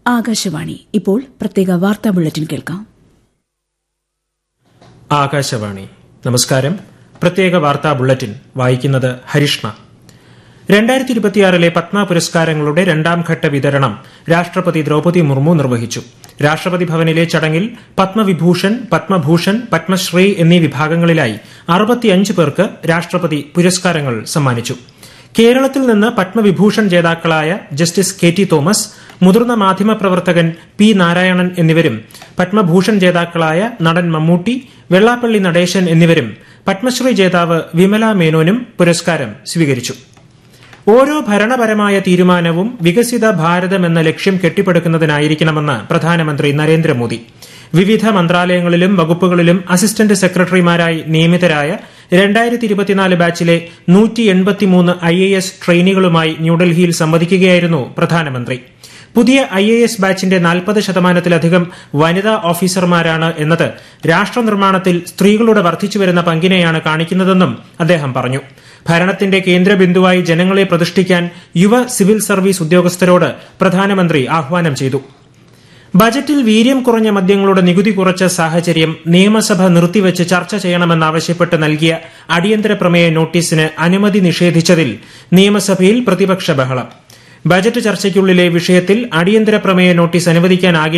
ആകാശവാണി ഇപ്പോൾ പ്രത്യേക വാർത്താ ബുള്ളറ്റിൻ കേൾക്കാം ആകാശവാണി നമസ്കാരം പ്രത്യേക വാർത്താ ബുള്ളറ്റിൻ വായിക്കുന്നത് ഹരിഷ്ണ രണ്ടായിരത്തി ഇരുപത്തിയാറിലെ പത്മ പുരസ്കാരങ്ങളുടെ രണ്ടാം ഘട്ട വിതരണം രാഷ്ട്രപതി ദ്രൌപതി മുർമു നിർവഹിച്ചു രാഷ്ട്രപതി ഭവനിലെ ചടങ്ങിൽ പത്മവിഭൂഷൺ പത്മഭൂഷൺ പത്മശ്രീ എന്നീ വിഭാഗങ്ങളിലായി അറുപത്തിയഞ്ച് പേർക്ക് രാഷ്ട്രപതി പുരസ്കാരങ്ങൾ സമ്മാനിച്ചു കേരളത്തിൽ നിന്ന് പത്മവിഭൂഷൺ ജേതാക്കളായ ജസ്റ്റിസ് കെ ടി തോമസ് മുതിർന്ന മാധ്യമപ്രവർത്തകൻ പി നാരായണൻ എന്നിവരും പത്മഭൂഷൺ ജേതാക്കളായ നടൻ മമ്മൂട്ടി വെള്ളാപ്പള്ളി നടേശൻ എന്നിവരും പത്മശ്രീ ജേതാവ് വിമല മേനോനും പുരസ്കാരം സ്വീകരിച്ചു ഓരോ ഭരണപരമായ തീരുമാനവും വികസിത ഭാരതം എന്ന ലക്ഷ്യം കെട്ടിപ്പടുക്കുന്നതിനായിരിക്കണമെന്ന് പ്രധാനമന്ത്രി നരേന്ദ്രമോദി വിവിധ മന്ത്രാലയങ്ങളിലും വകുപ്പുകളിലും അസിസ്റ്റന്റ് സെക്രട്ടറിമാരായി നിയമിതരായ രണ്ടായിരത്തി ഇരുപത്തിനാല് ബാച്ചിലെ നൂറ്റി എൺപത്തിമൂന്ന് ഐ എ എസ് ട്രെയിനികളുമായി ന്യൂഡൽഹിയിൽ സംവദിക്കുകയായിരുന്നു പ്രധാനമന്ത്രി പുതിയ ഐ എ എസ് ബാച്ചിന്റെ നാൽപ്പത് ശതമാനത്തിലധികം വനിതാ ഓഫീസർമാരാണ് എന്നത് രാഷ്ട്രനിർമ്മാണത്തിൽ സ്ത്രീകളുടെ വർദ്ധിച്ചുവരുന്ന പങ്കിനെയാണ് കാണിക്കുന്നതെന്നും അദ്ദേഹം പറഞ്ഞു ഭരണത്തിന്റെ കേന്ദ്രബിന്ദുവായി ജനങ്ങളെ പ്രതിഷ്ഠിക്കാൻ യുവ സിവിൽ സർവീസ് ഉദ്യോഗസ്ഥരോട് പ്രധാനമന്ത്രി ആഹ്വാനം ചെയ്തു ബജറ്റിൽ വീര്യം കുറഞ്ഞ മദ്യങ്ങളുടെ നികുതി കുറച്ച സാഹചര്യം നിയമസഭ നിർത്തിവച്ച് ചർച്ച ചെയ്യണമെന്നാവശ്യപ്പെട്ട് നൽകിയ അടിയന്തര പ്രമേയ നോട്ടീസിന് അനുമതി നിഷേധിച്ചതിൽ നിയമസഭയിൽ പ്രതിപക്ഷ ബഹളം ബജറ്റ് ചർച്ചയ്ക്കുള്ളിലെ വിഷയത്തിൽ അടിയന്തര പ്രമേയ നോട്ടീസ് അനുവദിക്കാനാകില്ല